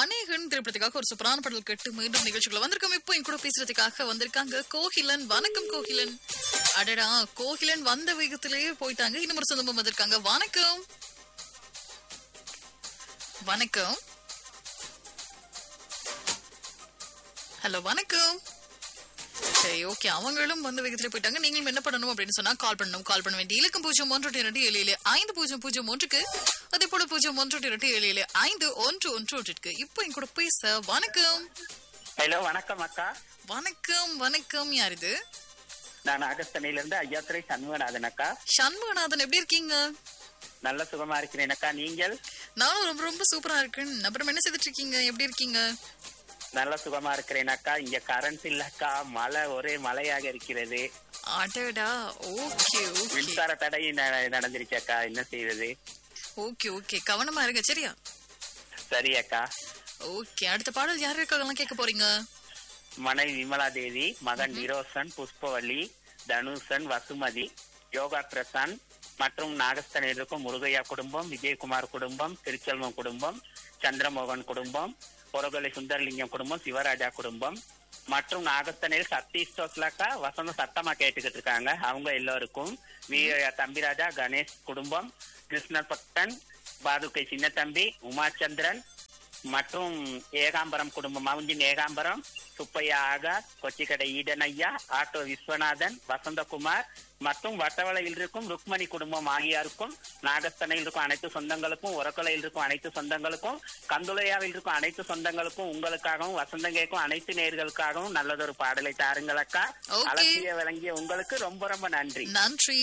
அநேகன் திரைப்படத்துக்காக ஒரு சூப்பரான பாடல் கேட்டு மீண்டும் நிகழ்ச்சிக்குள்ள வந்திருக்கோம் இப்போ என் கூட பேசுறதுக்காக வந்திருக்காங்க கோகிலன் வணக்கம் கோகிலன் அடடா கோகிலன் வந்த வேகத்திலேயே போயிட்டாங்க இன்னும் ஒரு சொந்தமும் வந்திருக்காங்க வணக்கம் வணக்கம் ஹலோ வணக்கம் சரி ஓகே அவங்களும் வந்து வேகத்துல போயிட்டாங்க நீங்களும் என்ன பண்ணணும் அப்படின்னு சொன்னா கால் பண்ணணும் கால் பண்ண வேண்டிய இலக்கம் பூஜ்ஜியம் ஒன்று இரண்டு ஏழு ஏழு ஐந்து பூஜ்ஜியம் பூஜ்ஜியம் ஒன்றுக்கு அதே போல பூஜ்ஜியம் ஒன்று இரண்டு ஏழு ஏழு ஐந்து ஒன்று ஒன்று ஒன்றிற்கு இப்போ என் கூட பேச வணக்கம் ஹலோ வணக்கம் அக்கா வணக்கம் வணக்கம் யார் இது நான் அகஸ்தனையில இருந்து ஐயாத்துறை சண்முகநாதன் அக்கா சண்முகநாதன் எப்படி இருக்கீங்க நல்ல சுகமா இருக்கிறேன் அக்கா நீங்கள் நானும் ரொம்ப ரொம்ப சூப்பரா இருக்கேன் அப்புறம் என்ன செய்துட்டு இருக்கீங்க எப்படி இருக்கீங்க நல்ல சுகமா இருக்கிறேன் அக்கா இங்க கரண்ட் இல்ல அக்கா மழை ஒரே மழையாக இருக்கிறது அடடா ஓகே ஓகே மின்சார தடை ந- நடந்துருச்சு அக்கா என்ன செய்வது ஓகே ஓகே கவனமா இருங்க சரியா சரி அக்கா ஓகே அடுத்த பாடல் யார் இருக்காங்கலாம் கேட்க போறீங்க மனைவி விமலா தேவி மகன் நிரோசன் புஷ்பவல்லி தனுஷன் வசுமதி யோகா பிரசாந்த் மற்றும் நாகஸ்தனில் இருக்கும் முருகையா குடும்பம் விஜயகுமார் குடும்பம் திருச்செல்வம் குடும்பம் சந்திரமோகன் குடும்பம் பொறகலை சுந்தரலிங்கம் குடும்பம் சிவராஜா குடும்பம் மற்றும் நாகஸ்தனில் சதீஷ் டோஸ்லாக்கா வசந்த சத்தமா கேட்டுக்கிட்டு இருக்காங்க அவங்க எல்லோருக்கும் வி தம்பிராஜா கணேஷ் குடும்பம் கிருஷ்ண பக்தன் பாதுகை சின்னத்தம்பி உமாச்சந்திரன் மற்றும் ஏகாம்பரம் குடும்பம் மவுஞ்சின் ஏகாம்பரம் சுப்பையா ஆகா கொச்சிக்கடை ஈடனையா ஆட்டோ விஸ்வநாதன் வசந்தகுமார் மற்றும் வட்டவளையில் இருக்கும் ருக்மணி குடும்பம் ஆகியோருக்கும் நாகஸ்தனையில் இருக்கும் அனைத்து சொந்தங்களுக்கும் உரக்கலையில் இருக்கும் அனைத்து சொந்தங்களுக்கும் கந்துளையாவில் இருக்கும் அனைத்து சொந்தங்களுக்கும் உங்களுக்காகவும் வசந்தங்கேக்கும் அனைத்து நேர்களுக்காகவும் நல்லதொரு பாடலை தாருங்கள் அக்கா Okay. அலட்சிய விளங்கிய உங்களுக்கு ரொம்ப ரொம்ப நன்றி நன்றி